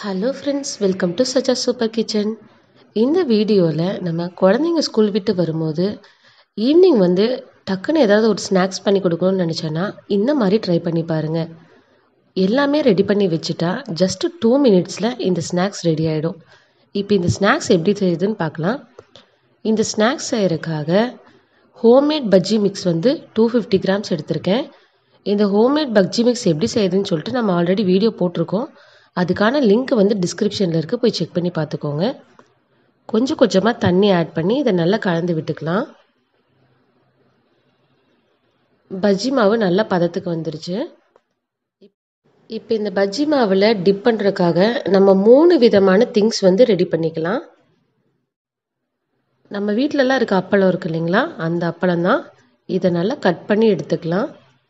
hello friends welcome to Saja super kitchen இந்த video நம்ம குழந்தைங்க ஸ்கூல் விட்டு வரும்போது ஈவினிங் வந்து டக்குன்னு ஏதாவது ஒரு ஸ்நாக்ஸ் பண்ணி கொடுக்கணும்னு நினச்சேன்னா இந்த மாதிரி ட்ரை பண்ணி பாருங்கள் எல்லாமே ரெடி பண்ணி வச்சுட்டா ஜஸ்ட் டூ மினிட்ஸில் இந்த ஸ்நாக்ஸ் ரெடி ஆகிடும் இப்போ இந்த ஸ்நாக்ஸ் எப்படி செய்யுதுன்னு பார்க்கலாம் இந்த ஸ்நாக்ஸ் செய்கிறதுக்காக ஹோம்மேட் பஜ்ஜி மிக்ஸ் வந்து டூ ஃபிஃப்டி கிராம்ஸ் எடுத்திருக்கேன் இந்த ஹோம்மேட் பஜ்ஜி மிக்ஸ் எப்படி செய்யுதுன்னு சொல்லிட்டு நம்ம ஆல்ரெடி வீடியோ போட்டிருக்கோம் அதுக்கான லிங்க் வந்து டிஸ்கிரிப்ஷனில் இருக்குது போய் செக் பண்ணி பார்த்துக்கோங்க கொஞ்சம் கொஞ்சமாக தண்ணி ஆட் பண்ணி இதை நல்லா கலந்து விட்டுக்கலாம் பஜ்ஜி மாவு நல்லா பதத்துக்கு வந்துருச்சு இப்போ இந்த பஜ்ஜி மாவில் டிப் பண்ணுறதுக்காக நம்ம மூணு விதமான திங்ஸ் வந்து ரெடி பண்ணிக்கலாம் நம்ம வீட்டிலலாம் இருக்க அப்பளம் இருக்கு இல்லைங்களா அந்த அப்பளம் தான் இதை நல்லா கட் பண்ணி எடுத்துக்கலாம்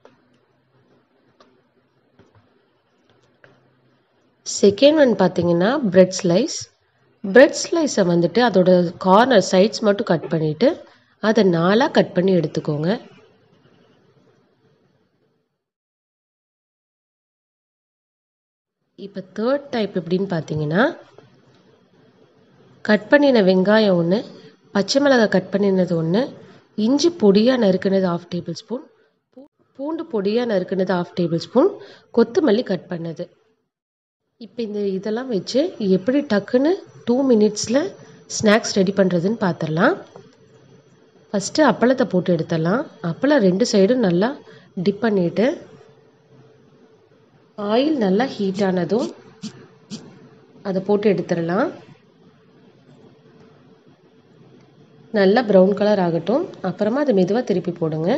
செகண்ட் ஒன் பார்த்தீங்கன்னா பிரெட் ஸ்லைஸ் பிரெட் ஸ்லைஸை வந்துட்டு அதோட கார்னர் சைட்ஸ் மட்டும் கட் பண்ணிவிட்டு அதை நாலாக கட் பண்ணி எடுத்துக்கோங்க இப்போ தேர்ட் டைப் எப்படின்னு பார்த்தீங்கன்னா கட் பண்ணின வெங்காயம் ஒன்று பச்சை மிளகாய் கட் பண்ணினது ஒன்று இஞ்சி பொடியாக நறுக்கினது ஆஃப் டேபிள் ஸ்பூன் பூண்டு பொடியாக நறுக்கினது ஆஃப் டேபிள் ஸ்பூன் கொத்தமல்லி கட் பண்ணது இப்போ இந்த இதெல்லாம் வச்சு எப்படி டக்குன்னு டூ மினிட்ஸில் ஸ்நாக்ஸ் ரெடி பண்ணுறதுன்னு பார்த்துடலாம் ஃபஸ்ட்டு அப்பளத்தை போட்டு எடுத்துடலாம் அப்பளம் ரெண்டு சைடும் நல்லா டிப் பண்ணிவிட்டு ஆயில் நல்லா ஹீட் ஆனதும் அதை போட்டு எடுத்துடலாம் நல்லா ப்ரௌன் கலர் ஆகட்டும் அப்புறமா அதை மெதுவாக திருப்பி போடுங்க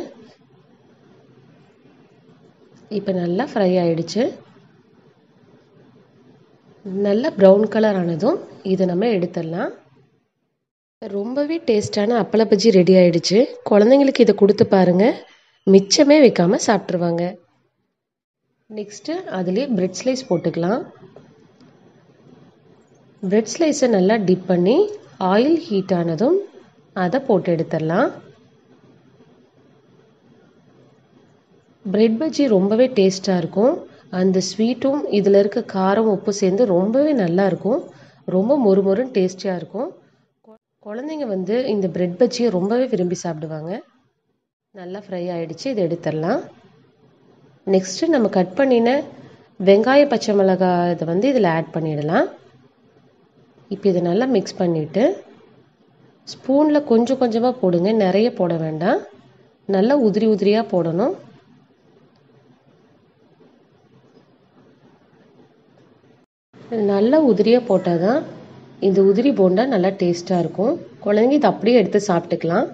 இப்போ நல்லா ஃப்ரை ஆயிடுச்சு நல்லா ப்ரௌன் கலர் ஆனதும் இதை நம்ம எடுத்துடலாம் ரொம்பவே டேஸ்டான அப்பள பஜ்ஜி ரெடி ஆயிடுச்சு குழந்தைங்களுக்கு இதை கொடுத்து பாருங்க மிச்சமே வைக்காமல் சாப்பிட்ருவாங்க நெக்ஸ்ட்டு அதுலேயே பிரெட் ஸ்லைஸ் போட்டுக்கலாம் பிரெட் ஸ்லைஸை நல்லா டிப் பண்ணி ஆயில் ஹீட் ஆனதும் அதை போட்டு எடுத்துடலாம் பிரெட் பஜ்ஜி ரொம்பவே டேஸ்ட்டாக இருக்கும் அந்த ஸ்வீட்டும் இதில் இருக்க காரம் உப்பு சேர்ந்து ரொம்பவே நல்லா இருக்கும் ரொம்ப மொறு மொறுன்னு டேஸ்டியாக இருக்கும் குழந்தைங்க வந்து இந்த பிரெட் பஜ்ஜியை ரொம்பவே விரும்பி சாப்பிடுவாங்க நல்லா ஃப்ரை ஆகிடுச்சு இதை எடுத்துடலாம் நெக்ஸ்ட்டு நம்ம கட் பண்ணின வெங்காய பச்சை மிளகாய் இதை வந்து இதில் ஆட் பண்ணிடலாம் இப்போ இதை நல்லா மிக்ஸ் பண்ணிவிட்டு ஸ்பூனில் கொஞ்சம் கொஞ்சமாக போடுங்க நிறைய போட வேண்டாம் நல்லா உதிரி உதிரியாக போடணும் நல்லா உதிரியாக போட்டால் தான் இந்த உதிரி போண்டா நல்லா டேஸ்ட்டாக இருக்கும் குழந்தைங்க இதை அப்படியே எடுத்து சாப்பிட்டுக்கலாம்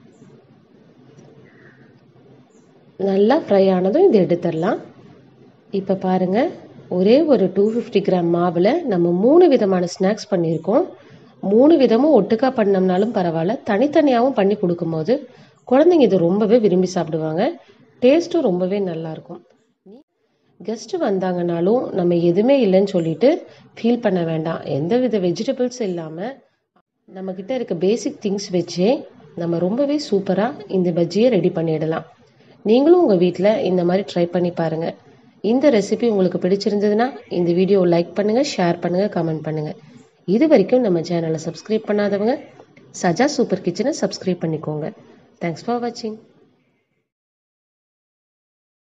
நல்லா ஃப்ரை ஆனதும் இதை எடுத்துடலாம் இப்போ பாருங்கள் ஒரே ஒரு டூ ஃபிஃப்டி கிராம் மாவில் நம்ம மூணு விதமான ஸ்நாக்ஸ் பண்ணியிருக்கோம் மூணு விதமும் ஒட்டுக்கா பண்ணோம்னாலும் பரவாயில்ல தனித்தனியாகவும் பண்ணி கொடுக்கும்போது குழந்தைங்க இதை ரொம்பவே விரும்பி சாப்பிடுவாங்க டேஸ்ட்டும் ரொம்பவே நல்லாயிருக்கும் கெஸ்ட்டு வந்தாங்கனாலும் நம்ம எதுவுமே இல்லைன்னு சொல்லிட்டு ஃபீல் பண்ண வேண்டாம் எந்த வித வெஜிடபிள்ஸ் இல்லாமல் நம்மக்கிட்ட இருக்க பேசிக் திங்ஸ் வச்சே நம்ம ரொம்பவே சூப்பராக இந்த பஜ்ஜியை ரெடி பண்ணிடலாம் நீங்களும் உங்கள் வீட்டில் இந்த மாதிரி ட்ரை பண்ணி பாருங்கள் இந்த ரெசிபி உங்களுக்கு பிடிச்சிருந்ததுன்னா இந்த வீடியோவை லைக் பண்ணுங்கள் ஷேர் பண்ணுங்கள் கமெண்ட் பண்ணுங்கள் இது வரைக்கும் நம்ம சேனலை சப்ஸ்கிரைப் பண்ணாதவங்க சஜா சூப்பர் கிச்சனை சப்ஸ்கிரைப் பண்ணிக்கோங்க தேங்க்ஸ் ஃபார் வாட்சிங்